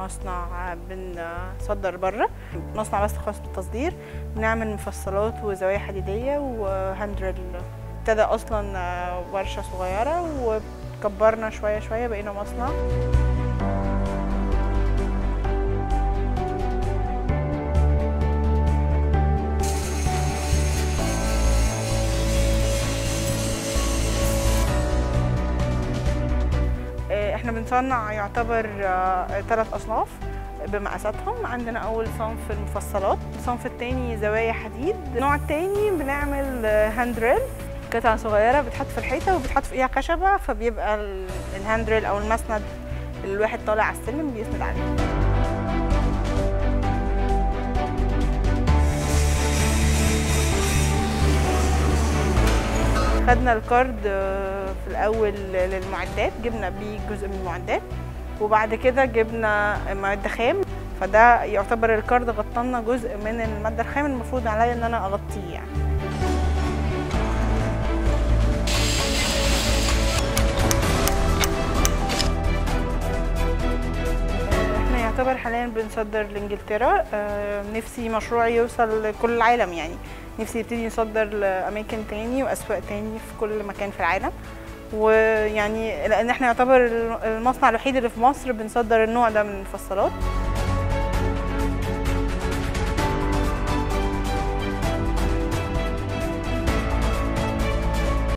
مصنع بنصدر بره مصنع بس خاص بالتصدير بنعمل مفصلات وزوايا حديديه وهاندريل ابتدى اصلا ورشه صغيره وكبرنا شويه شويه بقينا مصنع احنا بنصنع يعتبر ثلاث اصناف بمقاساتهم عندنا اول صنف المفصلات الصنف الثاني زوايا حديد النوع الثاني بنعمل هاندريل قطعة صغيرة بتحط في الحيطة وبتحط فيها خشبة فبيبقى الهاندريل أو المسند اللي الواحد طالع على السلم بيسند عليه خدنا الكارد في الاول للمعدات جبنا بيه جزء من المعدات وبعد كده جبنا مواد خام فده يعتبر الكارد غطلنا جزء من الماده الخام المفروض عليا ان انا اغطيه يعني احنا يعتبر حاليا بنصدر لانجلترا نفسي مشروعي يوصل لكل العالم يعني نفسي يبتدي يصدر لاماكن تاني واسواق تاني في كل مكان في العالم ويعني لان احنا يعتبر المصنع الوحيد اللي في مصر بنصدر النوع ده من المفصلات